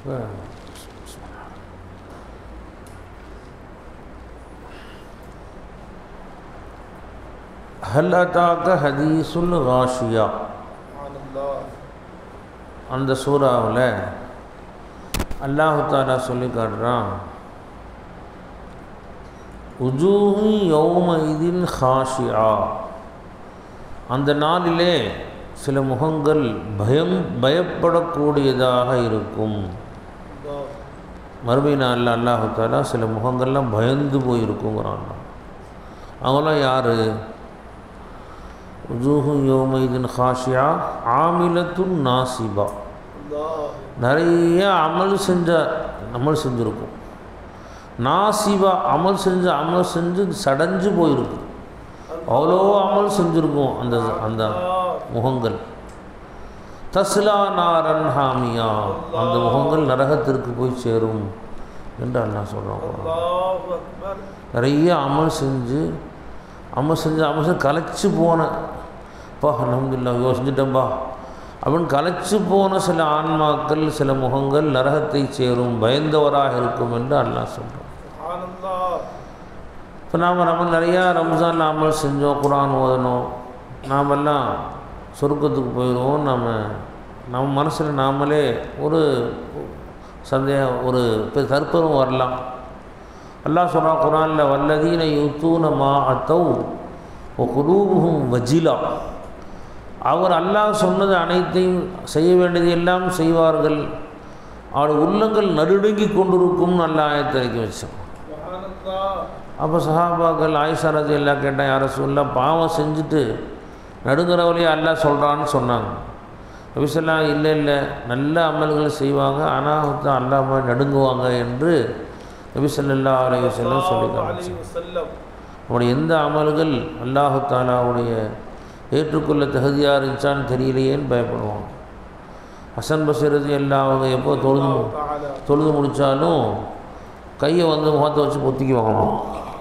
ஹல் அத்தாக்க ஹதீசுல் ராஷியா سبحان الله அந்த சூறாவில் அல்லாஹு தாலா சொல்லி காட்டுறான் உஜூஹி யௌம இதின் ஹாஷியா அந்த நாளிலே சில முகங்கள் பயம் பயப்படக்கூடியதாக இருக்கும் الله மறுமை நாளில் அல்லாஹு தாலா சில முகங்கள்லாம் பயந்து போயிருக்குங்கிறான் அவங்களாம் யார் உஜூஹு யோம இதின் ஹாஷியா ஆமிலத்துன் நாசிபா الله நிறைய அமல் செஞ்ச அமல் செஞ்சுருக்கும் நாசிவா அமல் செஞ்ச அமல் செஞ்சு சடைஞ்சு போயிருக்கும் அவ்வளோ அமல் செஞ்சுருக்கும் அந்த அந்த முகங்கள் தஸ்லா நாரன் ஹாமியா அந்த முகங்கள் நரகத்திற்கு போய் சேரும் என்று அல்லாஹ் சொல்கிறான் الله أكبر நிறைய அமல் செஞ்சு அமல் செஞ்சு அமல் செஞ்சு கலைச்சு போன பா அலமதுல்லா யோ செஞ்சுட்டேன்பா அப்படின்னு கலைச்சு போன சில ஆன்மாக்கள் சில முகங்கள் நரகத்தை சேரும் பயந்தவராக இருக்கும் என்று அல்லாஹ் சொல்கிறான் سبحان الله இப்போ நாம் நம்ம நிறையா ரம்ஜானில் அமல் செஞ்சோம் குரான் ஓதணும் நாமெல்லாம் சொர்க்கத்துக்கு போயிடுவோம் நாம் நம்ம மனசில் நாமளே ஒரு சந்தேகம் ஒரு பெ- தற்பரும் வரலாம் அல்லாஹ் சொல்கிறான் குரானில் வல்லதீன யூத்தூன மா அத்தௌ ஓ குலூபுகும் வஜிலா அவர் அல்லாஹ் சொன்னது அனைத்தையும் செய்ய வேண்டியது எல்லாம் செய்வார்கள் அவர் உள்ளங்கள் நடுடுங்கி கொண்டிருக்கும் நல்ல ஆயத்தை இறக்கி வச்சோம் سبحان الله அப்போ சஹாபாக்கள் ஆயிஷா ரதி எல்லாம் கேட்டால் யார சொல்ல பாவம் செஞ்சுட்டு நடுங்கிறவளையே அல்லாஹ் சொல்கிறான்னு சொன்னாங்க நபிசல்லாம் இல்லை இல்லை நல்ல அமல்கள் செய்வாங்க ஆனால் அல்லாஹ் மாதிரி நடுங்குவாங்க என்று நபிசல்லா அலைய செல்லம் சொல்லி الله காமிச்சு عليه وسلم அவனுடைய எந்த அமல்கள் அல்லாஹு தாலாவுடைய ஏற்றுக்கொள்ள தகுதியாக இருந்துச்சான்னு தெரியலையேன்னு பயப்படுவாங்க ஹசன் பசீரதி எல்லாம் அவங்க எப்போ தொழுது الله تعالى தொழுது முடித்தாலும் கையை வந்து முகத்தை வச்சு பொத்திக்கி வாங்கணும்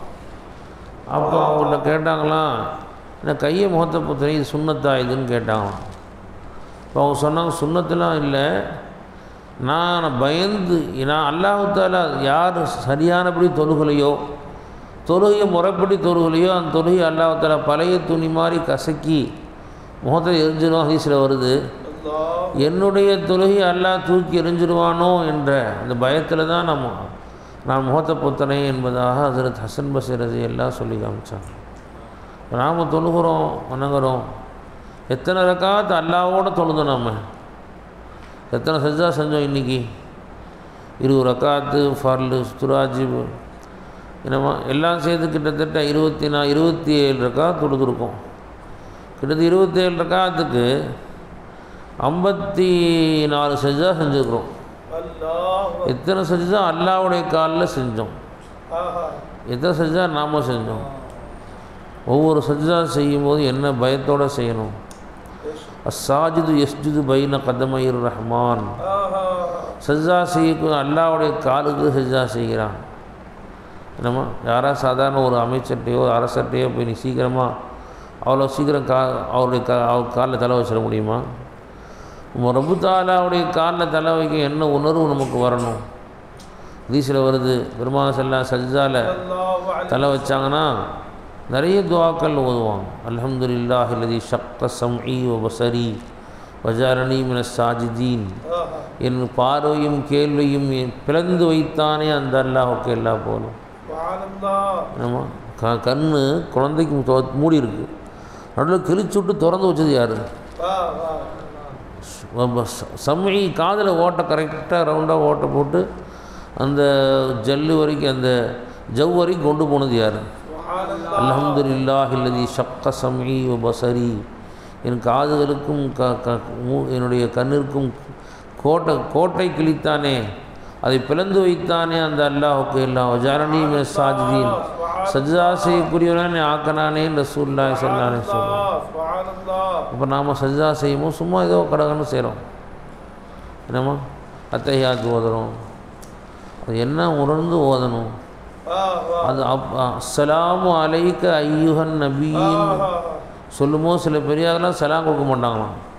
அப்போ அவங்கள்ட்ட கேட்டாங்களாம் என்ன கையை முகத்தை பொத்துறேன் இது சுண்ணத்தா இதுன்னு கேட்டாங்களாம் இப்போ அவங்க சொன்னாங்க சுண்ணத்துலாம் இல்லை நான் பயந்து நான் அல்லாஹால யார் சரியானபடி தொழுகலையோ தொழுகையை முறைப்படி தொழுகலையோ அந்த தொழுகை அல்லாஹால பழைய துணி மாதிரி கசக்கி முகத்தை எரிஞ்சிடும் ஹீஸில் வருது الله என்னுடைய தொழுகை அல்லாஹ் தூக்கி எறிஞ்சிருவானோ என்ற அந்த பயத்தில் தான் நம்ம நான் முகத்தை பொத்தனேன் என்பதாக ஹசரத் ஹசன் பசீரதி எல்லாம் சொல்லி காமிச்சாங்க நாம் தொழுகிறோம் வணங்குறோம் எத்தனை ரக்காத் அல்லாவோட தொழுதோம் நம்ம எத்தனை சஜ்ஜா செஞ்சோம் இன்றைக்கி இருபது ரக்காத்து ஃபர்லு துராஜிபு என்னம்மா எல்லாம் சேர்த்து கிட்டத்தட்ட இருபத்தி நா இருபத்தி ஏழு ரக்காத் தொழுதுருக்கோம் கிட்டத்தட்ட இருபத்தேழு ரக்காத்துக்கு ஐம்பத்தி நாலு சஜ்ஜா செஞ்சுருக்குறோம் الله எத்தனை சஜ்ஜா அல்லாவுடைய காலில் செஞ்சோம் آه. எத்தனை சஜ்ஜா நாம செஞ்சோம் ஒவ்வொரு சஜ்ஜா செய்யும்போது என்ன பயத்தோடு செய்யணும் إيش؟ அஸ்ஸாஜிது எஸ்ஜுது பைன கதமயிர் ரஹ்மான் آه. சஜ்ஜா செய்ய அல்லாவுடைய காலுக்கு சஜ்ஜா செய்கிறான் என்னம்மா யாரா சாதாரண ஒரு அமைச்சர்கிட்டையோ அரசர்கிட்டையோ போய் நீ சீக்கிரமாக அவ்வளோ சீக்கிரம் கா அவருடைய கா அவர் காலில் தலை வச்சிட முடியுமா உம் ரப்பு தாலாவுடைய காலில் தலை வைக்க என்ன உணர்வு நமக்கு வரணும் ஹதீஸில் வருது பெருமான செல்லா சஜ்ஜால الله عليه தலை வச்சாங்கன்னா நிறைய துவாக்கள் ஓதுவாங்க அல்ஹம்துலில்லாஹ் இல்லதி ஷக்க சம்இ வ பசரி வஜாரணி மின சாஜிதீன் آه. என் பார்வையும் கேள்வியும் என் பிளந்து வைத்தானே அந்த அல்லாஹுக்கு எல்லா போலும் سبحان الله நம்ம க கண்ணு குழந்தைக்கு தொ மூடி இருக்கு நடுவில் கிழிச்சு விட்டு திறந்து வச்சது யார் آه. آه. சம்மி காதில் ஓட்டை கரெக்டாக ரவுண்டாக ஓட்டை போட்டு அந்த ஜல்லு வரைக்கும் அந்த ஜவ் வரைக்கும் கொண்டு போனது யார் سبحان الله அல்ஹம்துலில்லாஹ் இல்லதி ஷக்க சம்இ வ பசரி என் காதுகளுக்கும் க க மூ- என்னுடைய கண்ணிற்கும் கோட்டை கோட்டை கிழித்தானே அதை பிளந்து வைத்தானே அந்த அல்லாஹுக்கு எல்லாம் வஜாரணி சாஜிதீன் சஜ்ஜா செய்யக்கூடியவனே ஆக்கனானே ரசூல்லா சொல்லானே சொல்லுவோம் الله سبحان الله இப்போ நாம் சஜ்ஜா செய்யும்போது சும்மா ஏதோ கடகன்னு செய்கிறோம் என்னம்மா அத்தையாத்து ஓதுறோம் அது என்ன உணர்ந்து ஓதணும் آه. آه. அது அப் அஸ்ஸலாமு அலைக்க ஐயுஹன் நபியின் آه. சொல்லும்போது சில பெரியாரெல்லாம் சலாம் கொடுக்க மாட்டாங்களாம்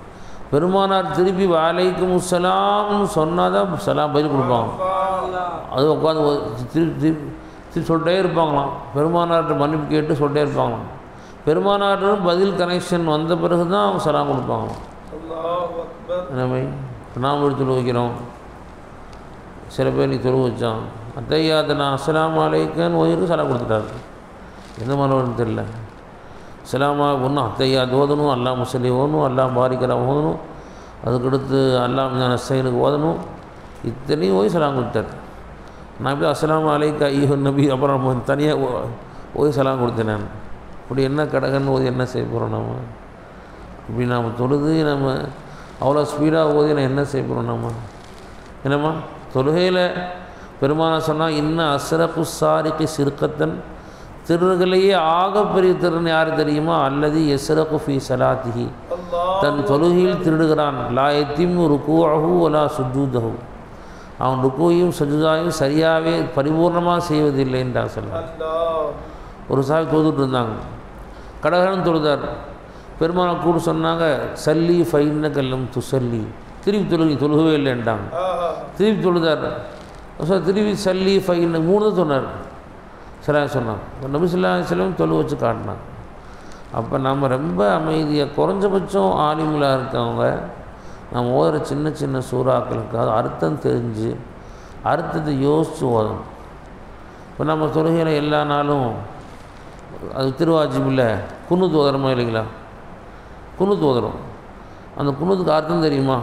பெருமானார் திருப்பி வாலைக்கும் சலாம்னு சொன்னால் தான் சலாம் பதில் கொடுப்பாங்க அது உட்காந்து திருப்பி திருப்பி திருப்பி சொல்லிட்டே இருப்பாங்களாம் பெருமானார்கிட்ட மன்னிப்பு கேட்டு சொல்லிட்டே இருப்பாங்களாம் பெருமானார்ட்ட பதில் கனெக்ஷன் வந்த பிறகு தான் அவங்க சலாம் கொடுப்பாங்களாம் அல்லாஹ் அக்பர் என்னமை நாம் ஒரு தொழு வைக்கிறோம் சில பேர் நீ தொழு வச்சான் அத்தையாத்த நான் அஸ்ஸலாமு அலைக்கன்னு ஓயிருக்கு சலாம் கொடுத்துட்டாரு எந்த மனவன்னு தெரில சலாமா ஒன்றும் அத்தையாத் ஓதணும் அல்லா முசலி ஓதணும் அல்லா பாரிக்கரா ஓதணும் அதுக்கடுத்து அல்லா நசைனுக்கு ஓதணும் இத்தனையும் ஓய் சலாம் கொடுத்தார் நான் இப்படி அஸ்ஸலாமு அலைக்கா ஐயோ நபி அப்புறம் தனியாக ஓய் சலாம் கொடுத்தேன் நான் இப்படி என்ன கடகன்னு ஓதி என்ன செய்ய போகிறோம் நம்ம இப்படி நாம் தொழுது நம்ம அவ்வளோ ஸ்பீடாக ஓதி நான் என்ன செய்ய போகிறோம் நம்ம என்னம்மா தொழுகையில் பெருமான சொன்னால் இன்னும் அசரப்பு சாரிக்கு சிறுக்கத்தன் திருநர்களையே ஆகப்பெரிய திருடன் யார் தெரியுமா அல்லது எசரப்பு ஃபி சலாத்திஹி அல்லாஹ் தன் தொழுகையில் திருடுகிறான் லா எத்திம் ருக்கூஹு ஒலா சுஜூதஹு அவன் ருக்கூயும் சுஜுதாயும் சரியாகவே பரிபூர்ணமாக செய்வதில்லை என்றார் சொல்ல அல்லாஹ் ஒரு சாவி தொழுதுட்டு இருந்தாங்க கடகடன் தொழுதார் பெருமானை கூட சொன்னாங்க சல்லி ஃபைன்ன கல்லம் துசல்லி திருப்பி தொழுகி தொழுகவே இல்லைன்ட்டாங்க ஆஹா திருப்பி தொழுதார் ஸோ திருப்பி சல்லி ஃபைன்னு மூணு தான் சொன்னார் சிலா சொன்னான் இப்போ நபி சொல்லா செல்லம் தொழு வச்சு காட்டினான் அப்போ நம்ம ரொம்ப அமைதியாக குறைஞ்சபட்சம் ஆலிமுலாக இருக்கவங்க நம்ம ஓதுற சின்ன சின்ன சூறாக்களுக்காக அர்த்தம் தெரிஞ்சு அர்த்தத்தை யோசித்து ஓதணும் இப்போ நம்ம தொழுகையில் எல்லா நாளும் அது திருவாஜிபில் குன்னு ஓதுறோமா இல்லைங்களா குன்னு ஓதுறோம் அந்த குன்னத்துக்கு அர்த்தம் தெரியுமா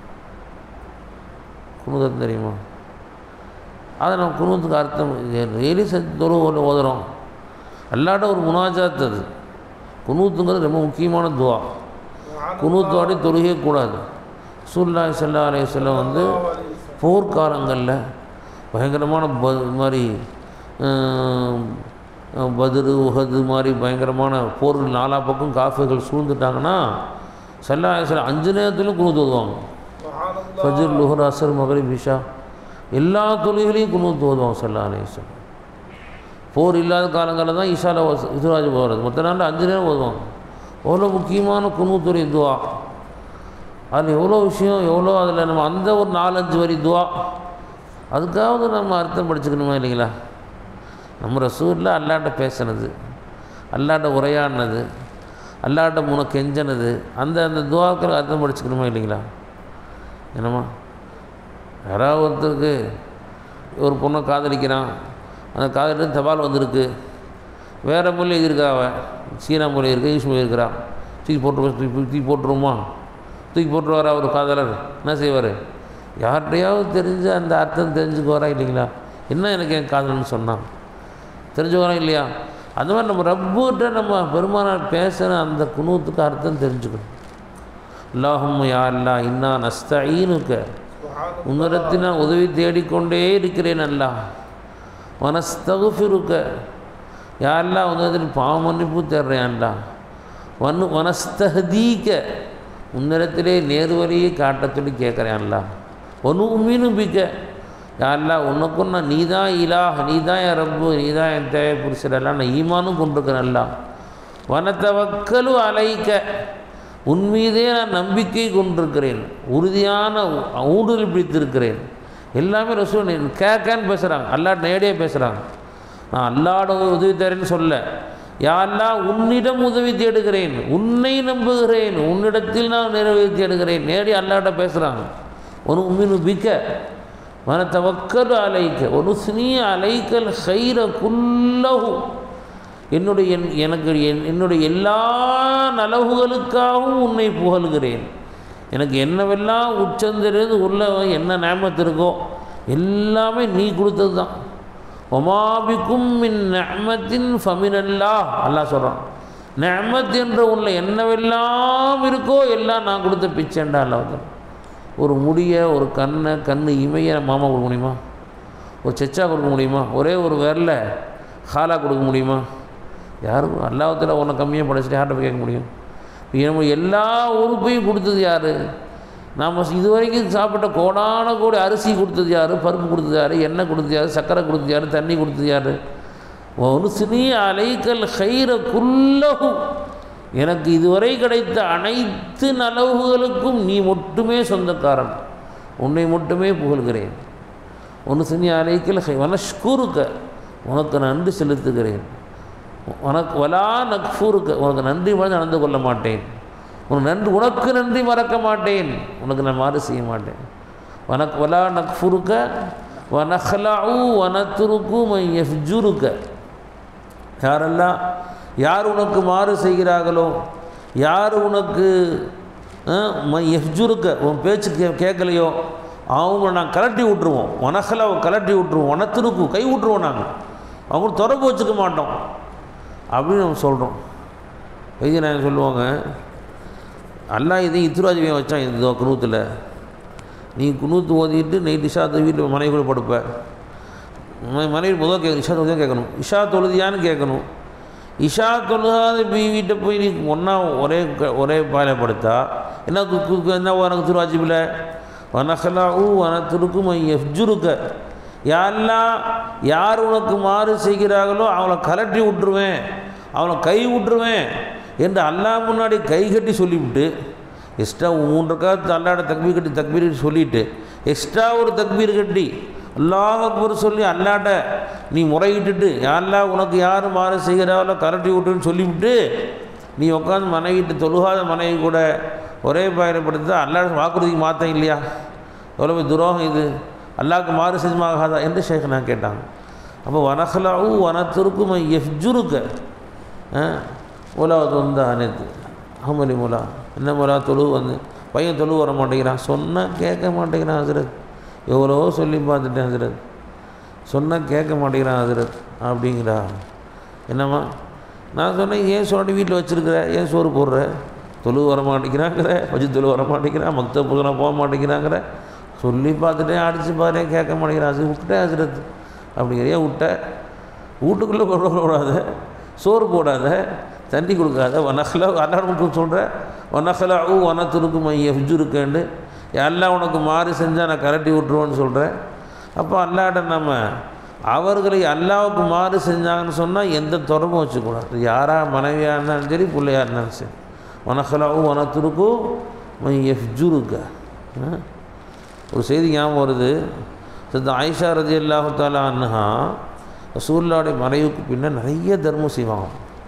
குணுதம் தெரியுமா அதை நம்ம குணுத்துக்கு அர்த்தம் டெய்லி சத்து தொழுவில் ஓதுறோம் அல்லாட்ட ஒரு முனாஜாத் அது குனூத்துங்கிறது ரொம்ப முக்கியமான துவா குனூத்தோட தொழுகவே கூடாது சூல்லாய் சல்லா அலையம் வந்து போர்க்காலங்களில் பயங்கரமான ப இது மாதிரி ஆம், பத்ரு உஹது மாதிரி பயங்கரமான போர்கள் நாலா பக்கம் காஃபிகள் சூழ்ந்துட்டாங்கன்னா சல்லா அலையம் அஞ்சு நேரத்திலும் குனூத்து ஓதுவாங்க சுப்ஹானல்லாஹ் ஃபஜர் லுஹர் அசர் மகரிப் இஷா எல்லா தொழுகைகளையும் குனூத்து ஓதுவாங்க சல்லா அலையம் போர் இல்லாத காலங்களில் தான் ஈஷால இதுராஜ் போகிறது மற்ற நாளில் அஞ்சு நேரம் ஓதுவாங்க எவ்வளோ முக்கியமான குனூத்துறை துவா அதில் எவ்வளோ விஷயம் எவ்வளோ அதில் நம்ம அந்த ஒரு நாலஞ்சு வரி துவா அதுக்காவது நம்ம அர்த்தம் படிச்சுக்கணுமா இல்லைங்களா நம்ம ரசூலில் அல்லாட்ட பேசினது அல்லாட்ட உரையாடினது அல்லாட்ட முன கெஞ்சனது அந்த அந்த துவாக்கள் அர்த்தம் படிச்சுக்கணுமா இல்லைங்களா என்னம்மா யாராவது ஒருத்தருக்கு ஒரு பொண்ணை காதலிக்கிறான் அந்த காதலிட்டு தபால் வந்திருக்கு வேறு மொழி எழுதியிருக்கா அவன் சீனா மொழி இருக்கு இங்கிலீஷ் மொழி இருக்கிறா தூக்கி போட்டு தூக்கி தூக்கி போட்டுருமா தூக்கி போட்டுருவாரா ஒரு காதலர் என்ன செய்வார் யார்கிட்டையாவது தெரிஞ்ச அந்த அர்த்தம் தெரிஞ்சுக்குவாரா இல்லைங்களா என்ன எனக்கு என் காதலன்னு சொன்னான் தெரிஞ்சுக்கிறோம் இல்லையா அந்த மாதிரி நம்ம ரப்புகிட்ட நம்ம பெருமானார் பேசுகிற அந்த குணூத்துக்கு அர்த்தம் தெரிஞ்சுக்கணும் அல்லாஹும் யா அல்லா இன்னா நஸ்தஈனுக்க சுப்ஹானல்லாஹ் உன்னிடத்தில் நான் உதவி தேடிக்கொண்டே இருக்கிறேன் அல்லா வனஸ்தகுஃபிருக்க யா அல்லா உன்னிடத்தில் பாவ மன்னிப்பு தேடுறேன் அல்லா வனு வனஸ்தஹதீக்க உன்னிடத்திலே நேர்வழியை காட்டச் சொல்லி கேட்குறேன் அல்லா ஒன்று உம்மீனும் பிக்க யா அல்லா உனக்கும் நான் நீ தான் இலாஹ் நீ தான் என் ரப்பு நீ தான் என் தேவை புருஷரெல்லாம் நான் ஈமானும் கொண்டிருக்கிறேன் அல்லா வனத்தவக்கலு அலைக்க உன் மீதே நான் நம்பிக்கை கொண்டிருக்கிறேன் உறுதியான ஊ- ஊடுருவி பிடித்திருக்கிறேன் எல்லாமே ரசூல் கேட்கான்னு பேசுகிறாங்க அல்லாட் நேரடியாக பேசுகிறாங்க நான் அல்லாட உதவி தரேன்னு சொல்ல யா அல்லாஹ் உன்னிடம் உதவி தேடுகிறேன் உன்னை நம்புகிறேன் உன்னிடத்தில் நான் நிறைவேறி தேடுகிறேன் நேரடி அல்லாட்ட பேசுகிறாங்க ஒரு உம்மினு பிக்க மன தவக்கல் அலைக்க ஒரு சினி அலைக்கல் ஹைர குல்லஹு என்னுடைய என்- எனக்கு என் என்னுடைய எல்லா நலவுகளுக்காகவும் உன்னை புகழ்கிறேன் எனக்கு என்னவெல்லாம் உச்சந்திருந்து உள்ள என்ன நேமத்து இருக்கோ எல்லாமே நீ கொடுத்தது தான் ஒமாபிக்கும் மின் நேமத்தின் ஃபமினல்லா அல்லாஹ் சொல்கிறான் நேமத் என்ற உள்ள என்னவெல்லாம் இருக்கோ எல்லாம் நான் கொடுத்த பிச்சைண்டா அல்லாஹ் ஒரு முடிய ஒரு கண்ணை கண்ணு இமைய மாமா கொடுக்க முடியுமா ஒரு செச்சா கொடுக்க முடியுமா ஒரே ஒரு விரல ஹாலா கொடுக்க முடியுமா யாரும் அல்லாஹத்தில் உன்னை கம்மியாக படைச்சிட்டு யார்கிட்ட போய் கேட்க முடியும் இப்ப நம்ம எல்லா உறுப்பையும் கொடுத்தது யார் நாம் இது வரைக்கும் சாப்பிட்ட கோடான கோடி அரிசி கொடுத்தது யார் பருப்பு கொடுத்தது யார் எண்ணெய் கொடுத்தது யார் சர்க்கரை கொடுத்தது யார் தண்ணி கொடுத்தது யார் ஒரு சினி அலைக்கல் ஹைர குல்லஹு எனக்கு இதுவரை கிடைத்த அனைத்து நலவுகளுக்கும் நீ மட்டுமே சொந்தக்காரன் உன்னை மட்டுமே புகழ்கிறேன் ஒன்று செஞ்சு அலைக்கல் வனஷ்கூருக்க உனக்கு நன்றி செலுத்துகிறேன் உனக்கு வலா நக்ஃபூருக்க உனக்கு நன்றி மறந்து நடந்து கொள்ள மாட்டேன் உனக்கு நன்றி உனக்கு நன்றி மறக்க மாட்டேன் உனக்கு நான் மாறு செய்ய மாட்டேன் வனக் வலா நக்ஃபுருக்க வனஹ்லாஉ வனத்துருக்கு எஃப்ஜுருக்க யாரெல்லாம் யார் உனக்கு மாறு செய்கிறார்களோ யார் உனக்கு எஃப்ஜுருக்க உன் பேச்சு கே கேட்கலையோ அவங்கள நான் கலட்டி விட்ருவோம் உனக்கல கலட்டி விட்ருவோம் உனத்திருக்கு கை விட்ருவோம் நாங்கள் அவங்க தொடர்பு வச்சுக்க மாட்டோம் அப்படின்னு நம்ம சொல்கிறோம் வைத்திய நாயகம் சொல்லுவாங்க அல்லாஹ் இதையும் இத்துராஜிவையும் வச்சான் இந்த குனூத்தில் நீ குனூத்து ஓதிட்டு நைட் இஷா வீட்டில் மனைவி கூட படுப்ப ம- மனைவி முதல் கேட்கணும் இஷா தொழுதியாக கேட்கணும் இஷா தொழுதியான்னு கேட்கணும் இஷா தொழுகாத வீட்டை போய் நீ ஒன்றா ஒரே க- ஒரே பாயில படுத்தா என்ன கு- கு- கு- என்ன உனக்கு திருவாஜிபில் வனஹலா ஊ வனத்திருக்கும் எஃப்ஜுருக்க யாரெல்லாம் யார் உனக்கு மாறு செய்கிறார்களோ அவளை கலட்டி விட்டுருவேன் அவளை கை விட்டுருவேன் என்று அல்லாஹ் முன்னாடி கை கட்டி சொல்லிவிட்டு எக்ஸ்ட்ரா மூன்று காலத்து அல்லாட தக்பீர் கட்டி தக்பீர் கட்டி சொல்லிட்டு எக்ஸ்ட்ரா ஒரு தக்பீர் கட்டி அல்லாஹ் அக்பர் சொல்லி அல்லாட்ட நீ முறையிட்டுட்டு யாரெல்லாம் உனக்கு யார் மாறு செய்கிறாங்களோ கரட்டி விட்டுன்னு சொல்லிவிட்டு நீ உட்காந்து மனைவிட்டு தொழுகாத மனைவி கூட ஒரே பயணப்படுத்த அல்லாட வாக்குறுதிக்கு மாற்றம் இல்லையா எவ்வளோ பெரிய துரோகம் இது அல்லாஹ்க்கு மாறு செஞ்சுமாகாதா என்று ஷேக் நான் கேட்டாங்க அப்போ வனஹலாவு வனத்திற்கும் எஃப்ஜுருக்க உலாவது வந்து அனைத்து அமலி முலா என்ன முலா தொழு வந்து பையன் தொழு வர மாட்டேங்கிறான் சொன்னால் கேட்க மாட்டேங்கிறான் ஹசரத் எவ்வளோ சொல்லி பார்த்துட்டேன் ஹசரத் சொன்னால் கேட்க மாட்டேங்கிறான் ஹசரத் அப்படிங்கிறா என்னம்மா நான் சொன்னேன் ஏன் சொன்னி வீட்டில் வச்சுருக்கிற ஏன் சோறு போடுற தொழு வர மாட்டேங்கிறாங்கிற பஜ்ஜு தொழு வர மாட்டேங்கிறான் மக்த புதுனா போக மாட்டேங்கிறாங்கிற சொல்லி பார்த்துட்டேன் அடித்து பாரு கேட்க மாட்டேங்கிறான் அது விட்டேன் ஹசரத் அப்படிங்கிற ஏன் விட்ட வீட்டுக்குள்ளே கொண்டு விடாத சோறு போடாத தண்ணி கொடுக்காத வனஹலா அல்லாஹ் சொல்கிற வனஹலா ஊ வனத்திருக்கு மைய ஹுஜுருக்கேண்டு எல்லாம் உனக்கு மாறி செஞ்சால் நான் கரட்டி விட்ருவேன்னு சொல்கிறேன் அப்போ அல்லாட்ட நம்ம அவர்களை அல்லாவுக்கு மாறு செஞ்சாங்கன்னு சொன்னால் எந்த தொடர்பும் வச்சுக்கூடாது யாராக மனைவியாக இருந்தாலும் சரி பிள்ளையாக இருந்தாலும் சரி வனஹலாவும் வனத்திருக்கும் மை எஃப்ஜுருக்க ஒரு செய்தி ஞாபகம் வருது சித்த ஆயிஷா ரதி அல்லாஹு தாலா அன்ஹா ரசூல்லாவுடைய மறைவுக்கு பின்ன நிறைய தர்மம் செய்வாங்க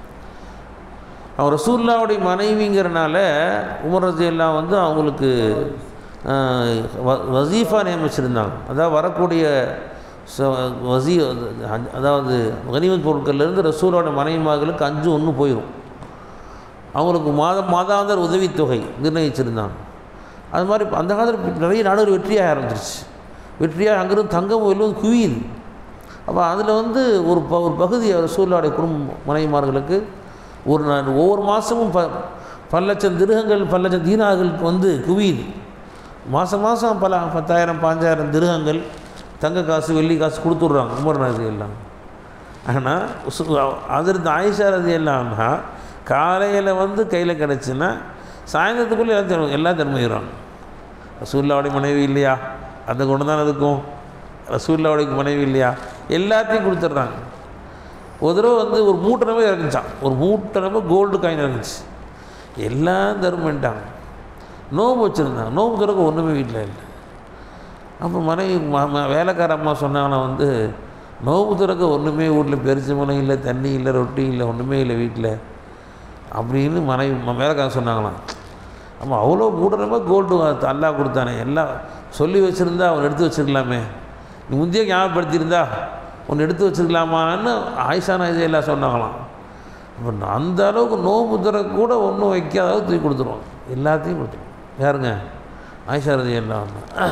அவன் ரசூல்லாவுடைய மனைவிங்கிறனால உமர் ரதி எல்லாம் வந்து அவங்களுக்கு ஆஹ், வ- வசீஃபா நியமிச்சிருந்தாங்க அதாவது வரக்கூடிய ச- வசி அதாவது கனிமத் பொருட்கள்லேருந்து ரசூலோட மனைவிமார்களுக்கு அஞ்சு ஒன்று போயிடும் அவங்களுக்கு மாதம் மாதாந்திர உதவித்தொகை நிர்ணயிச்சிருந்தாங்க அது மாதிரி அந்த காலத்தில் நிறைய நாடுகள் வெற்றியாக ஆரம்பிச்சிருச்சு வெற்றியாக அங்கிருந்து தங்கம் எல்லாம் குவியுது அப்போ அதில் வந்து ஒரு ப ஒரு பகுதி ரசூல்லாவுடைய குடும்ப மனைவிமார்களுக்கு ஒரு நாள் ஒவ்வொரு மாதமும் ப பல லட்சம் திருகங்கள் பல லட்சம் தீனார்களுக்கு வந்து குவியுது மாதம் மாதம் பல பத்தாயிரம் பாஞ்சாயிரம் திருகங்கள் தங்க காசு வெள்ளி காசு கொடுத்துட்றாங்க குமரநாதி எல்லாம் ஆனால் அதிர்ந்து ஆயிஷா ரதி எல்லாம்னா காலையில் வந்து கையில் கிடச்சுன்னா சாயந்தரத்துக்குள்ளே எல்லாம் தரும் எல்லாம் தருமையிடுறாங்க ரசூல்லாவுடைய மனைவி இல்லையா அந்த கொண்டு தான் இருக்கும் ரசூல்லாவுடைய மனைவி இல்லையா எல்லாத்தையும் கொடுத்துட்றாங்க ஒரு தடவை வந்து ஒரு மூட்டை நம்பர் இறங்குச்சான் ஒரு மூட்டை நம்பர் கோல்டு காயின் இறங்குச்சு எல்லாம் தருமன்ட்டாங்க நோம்பு வச்சுருந்தாங்க நோம்பு திறக்க ஒன்றுமே வீட்டில் இல்லை அப்போ மனைவி ம- ம- வேலைக்கார அம்மா சொன்னாங்கன்னா வந்து நோம்பு திறக்க ஒன்றுமே வீட்டில் பெருச்சமனம் இல்லை தண்ணி இல்லை ரொட்டி இல்லை ஒன்றுமே இல்லை வீட்டில் அப்படின்னு மனைவி ம- வேலைக்காரன் சொன்னாங்களாம் ஆமாம் அவ்வளோ மூடனமா கோல்டு அல்லாஹ் கொடுத்தானே எல்லாம் சொல்லி வச்சுருந்தா அவன் எடுத்து வச்சிருக்கலாமே நீ முந்தைய ஞாபகப்படுத்தியிருந்தா ஒன்று எடுத்து வச்சிருக்கலாமான்னு ஆயிஷா நாயுதே எல்லாம் சொன்னாங்களாம் அப்போ அந்த அளவுக்கு நோம்பு திறக்க கூட ஒன்றும் வைக்காத அளவுக்கு தூக்கி கொடுத்துருவோம் எல்லாத்தையும் கொடுத்துருவோம் யாருங்க ஆயிஷா ரதி எல்லாம்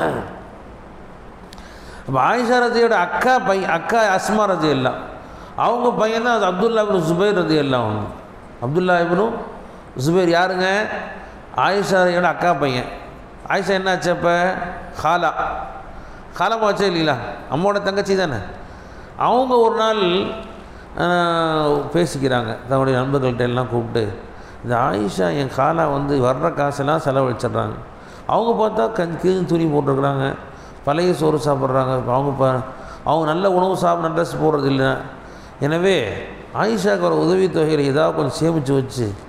அப்போ ஆயிஷா ரதியோட அக்கா பையன் அக்கா அஸ்மா ரதி எல்லாம் அவங்க பையன் தான் அது அப்துல்லா இப்னு சுபைர் ரதி எல்லாம் ஒன்று அப்துல்லா இப்னு சுபைர் யாருங்க ஆயிஷா ரதியோட அக்கா பையன் ஆயிஷா என்னாச்சு அப்போ ஹாலா காலமாக வச்சே இல்லைங்களா அம்மாவோட தங்கச்சி தானே அவங்க ஒரு நாள் ஆஹ், பேசிக்கிறாங்க தன்னுடைய நண்பர்கள்ட்ட எல்லாம் கூப்பிட்டு இந்த ஆயிஷா என் காலா வந்து வர்ற காசெல்லாம் செலவழிச்சிடுறாங்க அவங்க பார்த்தா கஞ்சி கீழ் துணி போட்டிருக்கிறாங்க பழைய சோறு சாப்பிட்றாங்க அவங்க ப அவங்க நல்ல உணவு சாப்பிட நல்ல ட்ரெஸ் போடுறது இல்லை எனவே ஆயிஷாக்கு வர உதவித்தொகையில் ஏதாவது கொஞ்சம் சேமித்து வச்சு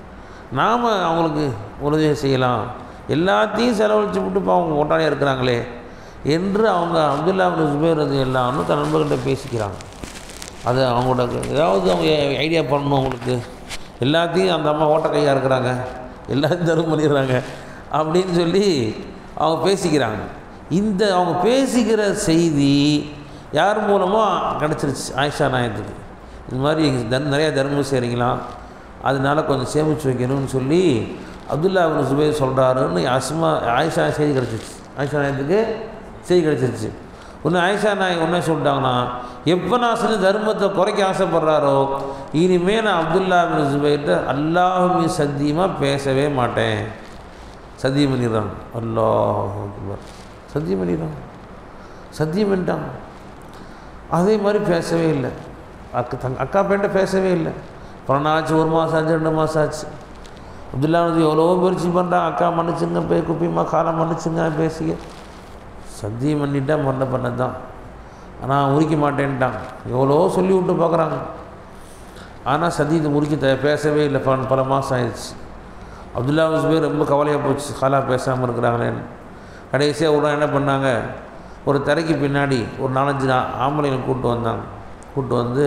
நாம் அவங்களுக்கு உதவி செய்யலாம் எல்லாத்தையும் செலவழிச்சு விட்டு இப்போ அவங்க ஓட்டாளியாக இருக்கிறாங்களே என்று அவங்க அப்துல்லா பின் ஜுபைர் அது எல்லாம்னு தன் நண்பர்கிட்ட பேசிக்கிறாங்க அது அவங்களோட ஏதாவது அவங்க ஐடியா பண்ணணும் அவங்களுக்கு எல்லாத்தையும் அந்த அம்மா ஓட்ட கையாக இருக்கிறாங்க எல்லாத்தையும் தரும் பண்ணிடுறாங்க அப்படின்னு சொல்லி அவங்க பேசிக்கிறாங்க இந்த அவங்க பேசிக்கிற செய்தி யார் மூலமாக கிடச்சிருச்சு ஆயிஷா நாயத்துக்கு இது மாதிரி தன் நிறையா தர்மம் செய்கிறீங்களா அதனால கொஞ்சம் சேமித்து வைக்கணும்னு சொல்லி அப்துல்லா பின் சுபைர் சொல்கிறாருன்னு அஸ்மா ஆயிஷா செய்தி கிடச்சிருச்சு ஆயிஷா நாயத்துக்கு செய்தி கிடச்சிருச்சு ஒன்று ஆயிஷா நாயக் என்ன சொல்லிட்டாங்கன்னா எப்போ நான் செஞ்ச தர்மத்தை குறைக்க ஆசைப்படுறாரோ இனிமேல் நான் அப்துல்லா பின் சுபைர்கிட்ட அல்லாஹுமே சத்தியமாக பேசவே மாட்டேன் சத்தியம் பண்ணிடுறான் அல்லாஹ் அக்பர் சத்தியம் பண்ணிடுறான் சத்தியம் பண்ணிட்டான் அதே மாதிரி பேசவே இல்லை அக்கா தங் அக்கா பேண்ட பேசவே இல்லை அப்புறம் நான் ஆச்சு ஒரு மாதம் ஆச்சு ரெண்டு மாதம் ஆச்சு அப்துல்லா வந்து எவ்வளோ முயற்சி பண்ணுறான் அக்கா மன்னிச்சுங்க போய் குப்பிமா காலம் மன்னிச்சுங்க பேசிக்க சத்தியம் பண்ணிட்டா மரண பண்ணது தான் ஆனால் முறிக்க மாட்டேன்ட்டான் எவ்வளோ சொல்லி விட்டு பார்க்குறாங்க ஆனால் சத்தியத்தை முறிக்க த பேசவே இல்லை பல பல மாதம் ஆயிடுச்சு அப்துல்லா பேர் ரொம்ப கவலையாக போச்சு காலா பேசாமல் இருக்கிறாங்களேன்னு கடைசியாக ஒரு நாள் என்ன பண்ணாங்க ஒரு தரைக்கு பின்னாடி ஒரு நாலஞ்சு நா ஆம்பளைங்களை கூப்பிட்டு வந்தாங்க கூப்பிட்டு வந்து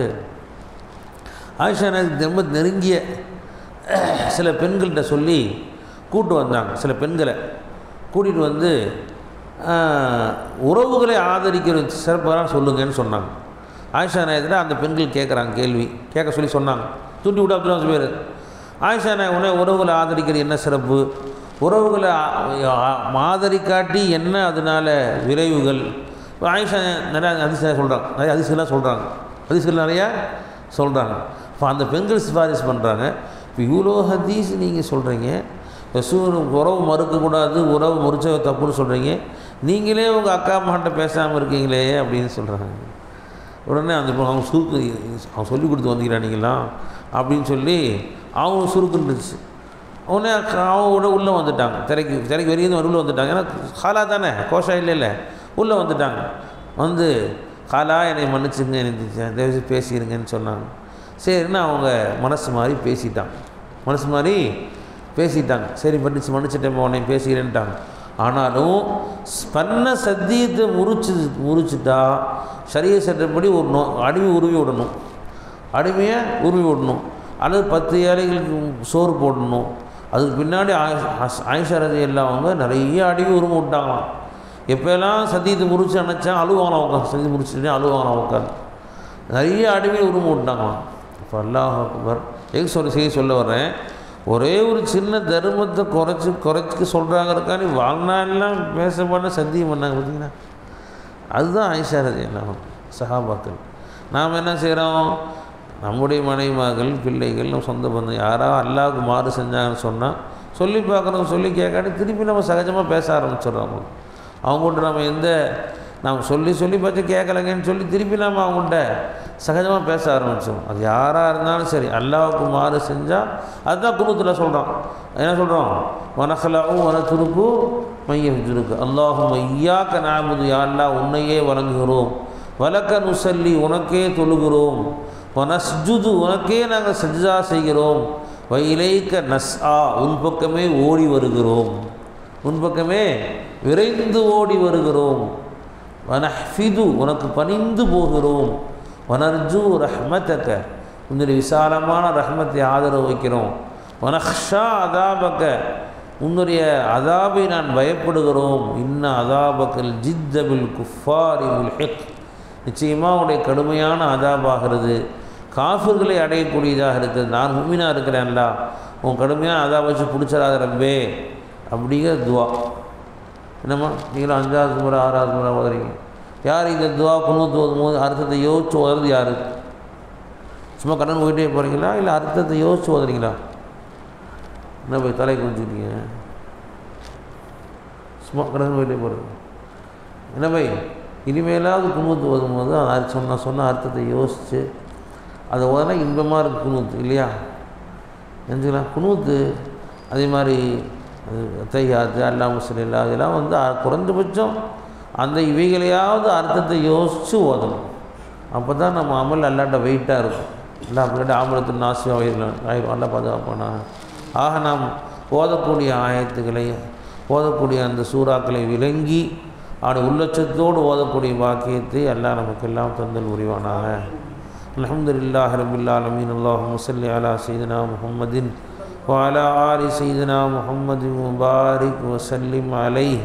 ஆயிஷா எனக்கு ரொம்ப நெருங்கிய சில பெண்கள்கிட்ட சொல்லி கூப்பிட்டு வந்தாங்க சில பெண்களை கூட்டிகிட்டு வந்து ஆஹ், உறவுகளை ஆதரிக்கிற சிறப்பாக சொல்லுங்கன்னு சொன்னாங்க ஆயிஷா நாயத்தில் அந்த பெண்கள் கேட்குறாங்க கேள்வி கேட்க சொல்லி சொன்னாங்க தூண்டி விட்டு அப்துல்லா பேர் ஆயிஷா நாயக் உடனே உறவுகளை ஆதரிக்கிறது என்ன சிறப்பு உறவுகளை ஆ- ஆ- ஆதரிக்காட்டி என்ன அதனால் விளைவுகள் இப்போ ஆயிஷா நிறையா அதிசயம் சொல்கிறாங்க நிறைய அதிசயம்லாம் சொல்கிறாங்க அதிசயம் நிறையா சொல்கிறாங்க இப்போ அந்த பெண்கள் சிபாரிசு பண்ணுறாங்க இப்போ இவ்வளோ ஹதீஸ் நீங்கள் சொல்கிறீங்க ரசூல் உறவு மறுக்கக்கூடாது உறவு முறிச்ச தப்புன்னு சொல்கிறீங்க நீங்களே உங்கள் அக்கா அம்மாட்ட பேசாமல் இருக்கீங்களே அப்படின்னு சொல்கிறாங்க உடனே அந்த பொண்ணு, அவங்க சுருக்கு அவங்க சொல்லி கொடுத்து வந்தீங்களா அப்படின்னு சொல்லி அவங்க சுருக்குன்றுச்சு உடனே அக்கா- அவங்க உடனே உள்ளே வந்துட்டாங்க திரைக்கு திரைக்கு வெளியே உள்ளே வந்துட்டாங்க ஏன்னா காலா தானே கோஷா இல்லை இல்லை உள்ளே வந்துட்டாங்க வந்து காலா என்னை மன்னிச்சுங்க எனக்கு தயவு செய்து பேசிடுங்கன்னு சொன்னாங்க சரின்னு அவங்க மனசு மாதிரி பேசிட்டாங்க மனசு மாதிரி பேசிட்டாங்க சரி மன்னிச்சு மன்னிச்சிட்டேன் உன்னை பேசிக்கிறேன்ட்டாங்க ஆனாலும் ஸ்- பண்ண சத்தியத்தை முறிச்சு முறிச்சுட்டா சரிய சட்டப்படி ஒரு நோ அடிமை உருவி விடணும் அடிமையை உருவி விடணும் அல்லது பத்து ஏழைகளுக்கு சோறு போடணும் அதுக்கு பின்னாடி ஆயிஷா ரதி எல்லாம் அவங்க நிறைய அடிமை உருவ விட்டாங்களாம் எப்போல்லாம் சத்தியத்தை முறிச்சு அணைச்சா அழுவாங்களாம் உட்காந்து சத்தியத்தை முறிச்சுட்டு அழுவாங்களாம் உட்காந்து நிறைய அடிமை உருவ விட்டாங்களாம் இப்போ அல்லாஹ் அக்பர் எங்க சொல்ல செய்ய சொல்ல வர்றேன் ஒரே ஒரு சின்ன தர்மத்தை குறைச்சி குறைச்சிக்க சொல்கிறாங்கிறக்காண்டி வாழ்நாளெல்லாம் பேச பண்ண சத்தியம் பண்ணாங்க பார்த்தீங்கன்னா அதுதான் ஆயிஷா ரதி எல்லாம் சஹாபாக்கள் நாம் என்ன செய்கிறோம் நம்முடைய மனைவிமார்கள் பிள்ளைகள் நம்ம சொந்த பந்தம் யாராவது அல்லாவுக்கு மாறு செஞ்சாங்கன்னு சொன்னால் சொல்லி பார்க்குறோம் சொல்லி கேட்காட்டி திருப்பி நம்ம சகஜமாக பேச ஆரம்பிச்சிடுறோம் அவங்க அவங்கள்ட்ட நம்ம எந்த நாம் சொல்லி சொல்லி பார்த்து கேட்கலங்கன்னு சொல்லி திருப்பி நம்ம அவங்கள்ட்ட சகஜமாக பேச ஆரம்பித்தோம் அது யாராக இருந்தாலும் சரி அல்லாவுக்கு மாறு செஞ்சால் அதுதான் குருத்தில் சொல்கிறோம் என்ன சொல்கிறோம் வனக்கலாவும் வன துருக்கு மையம் இருக்கு அல்லாஹும் ஐயாக்க நாமுது யாழ்லா உன்னையே வணங்குகிறோம் வலக்க நுசல்லி உனக்கே தொழுகிறோம் வனஸ்ஜுது உனக்கே நாங்கள் சஜ்ஜா செய்கிறோம் வயிலைக்க நஸ் ஆ உன் பக்கமே ஓடி வருகிறோம் உன் பக்கமே விரைந்து ஓடி வருகிறோம் வனஹ்ஃபிது உனக்கு பணிந்து போகிறோம் வனர்ஜு ரஹ்மத்தக்க உன்னுடைய விசாலமான ரஹ்மத்தை ஆதரவு வைக்கிறோம் வனஹ்ஷா அதாபக்க உன்னுடைய அதாபை நான் பயப்படுகிறோம் இன்ன அதாபக்கல் ஜித்தபில் குஃபாரி முல்ஹிக் நிச்சயமாக உடைய கடுமையான அதாபாகிறது காஃபிர்களை அடையக்கூடியதாக இருக்குது நான் உண்மையாக இருக்கிறேன்ல உன் கடுமையான அதாபை வச்சு பிடிச்சிடாத ரப்பே அப்படிங்கிற துவா என்னம்மா நீங்களும் அஞ்சாவது முறை ஆறாவது முறை ஓதுறீங்க யார் இந்த துவா குணூத்து ஓதும் போது அர்த்தத்தை யோசிச்சு ஓதுறது யார் சும்மா கடன் போயிட்டே போகிறீங்களா இல்லை அர்த்தத்தை யோசிச்சு ஓதுறீங்களா என்ன போய் தலை குளிச்சுட்டீங்க சும்மா கடன் போயிட்டே போகிறது என்ன பை இனிமேலாவது குணூத்து ஓதும் போது அது சொன்ன சொன்ன அர்த்தத்தை யோசித்து அதை ஓதுனா இன்பமாக இருக்கு குணூத்து இல்லையா நினச்சிக்கலாம் குணூத்து அதே மாதிரி தையாத்து அல்லா முஸ்லில்லா இதெல்லாம் வந்து அ- குறைந்தபட்சம் அந்த இவைகளையாவது அர்த்தத்தை யோசித்து ஓதணும் அப்போ தான் நம்ம அமல் அல்லாட்ட வெயிட்டாக இருக்கும் இல்லை அப்படின்ட்டு ஆம்பளத்து நாசியாக ஆயிடலாம் ஆயிரும் அல்லா பாதுகாப்பானா ஆக நாம் ஓதக்கூடிய ஆயத்துக்களை ஓதக்கூடிய அந்த சூறாக்களை விளங்கி அவனுடைய உள்ளச்சத்தோடு ஓதக்கூடிய பாக்கியத்தை அல்லாஹ் நமக்கெல்லாம் தந்தல் உரிவானாக அல்ஹம்துலில்லாஹி ரபில் ஆலமீன் அல்லாஹும்ம ஸல்லி அலா சையidina முஹம்மதின் وعلى آل سيدنا محمد مبارك وسلم عليه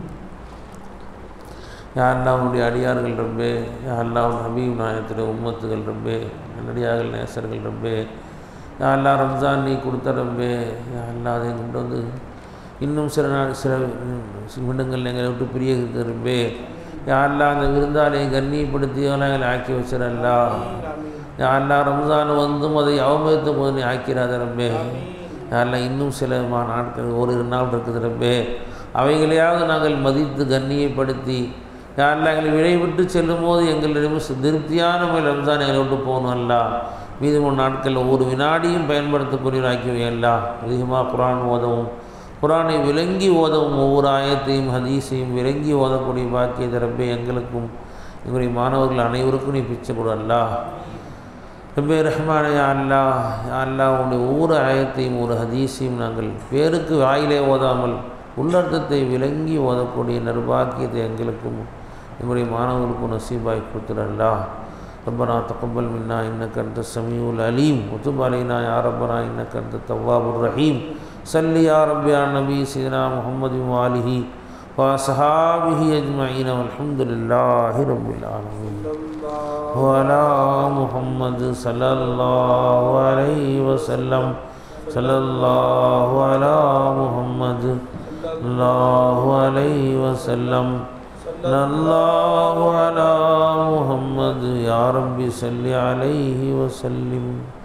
யா அல்லாவுடைய அடியார்கள் ரப்பே யா அல்லாஹ் ஹபீப் நாயத்தில் உம்மத்துகள் ரப்பே நல்லடியார்கள் நேசர்கள் ரப்பே யா அல்லா ரம்ஜான் நீ கொடுத்த ரப்பே யா அல்லா அதை கொண்டு வந்து இன்னும் சில நாள் சில நிமிடங்கள் எங்களை விட்டு பிரிய ரப்பே யா அல்லா அந்த விருந்தாளியை கண்ணியப்படுத்தி எங்களை ஆக்கி வச்சிடல்லா யா அல்லா ரம்ஜான் வந்தும் அதை அவமதித்த போது நீ ஆக்கிறாத ரப்பே யா அல்லா இன்னும் சில மா நாட்கள் ஒரு நாள் இருக்குது ரப்பே அவைகளையாவது நாங்கள் மதித்து கண்ணியப்படுத்தி யாரெல்லாம் எங்களை விடைவிட்டு செல்லும் போது எங்களிடம் திருப்தியான முறையில் ரம்ஜான் எங்களை விட்டு போகணும் அல்ல மீதி மூணு நாட்களில் ஒவ்வொரு வினாடியும் பயன்படுத்தக்கூடியவராக்கி அல்லா அதிகமாக குரான் ஓதவும் குரானை விளங்கி ஓதவும் ஒவ்வொரு ஆயத்தையும் ஹதீஸையும் விளங்கி ஓதக்கூடிய பாக்கிய தரப்பே எங்களுக்கும் எங்களுடைய மாணவர்கள் அனைவருக்கும் நீ பிச்சை கொடு அல்லா ரப்பே ரஹ்மான யா அல்லா யா அல்லா உன்னுடைய ஒவ்வொரு ஆயத்தையும் ஒரு ஹதீஸையும் நாங்கள் பேருக்கு வாயிலே ஓதாமல் உள்ளர்த்தத்தை விளங்கி ஓதக்கூடிய நர்பாக்கியத்தை எங்களுக்கும் எங்களுடைய மாணவர்களுக்கும் நசீபாய் கொடுத்துடல்லா ربنا تقبل منا إنك أنت السميع العليم وتب علينا يا ربنا إنك أنت التواب الرحيم صل يا رب على النبي سيدنا محمد وآله وأصحابه أجمعين والحمد لله رب العالمين وعلى محمد صلى الله عليه وسلم صلى الله على محمد الله عليه وسلم صلى الله على محمد يا رب صل عليه وسلم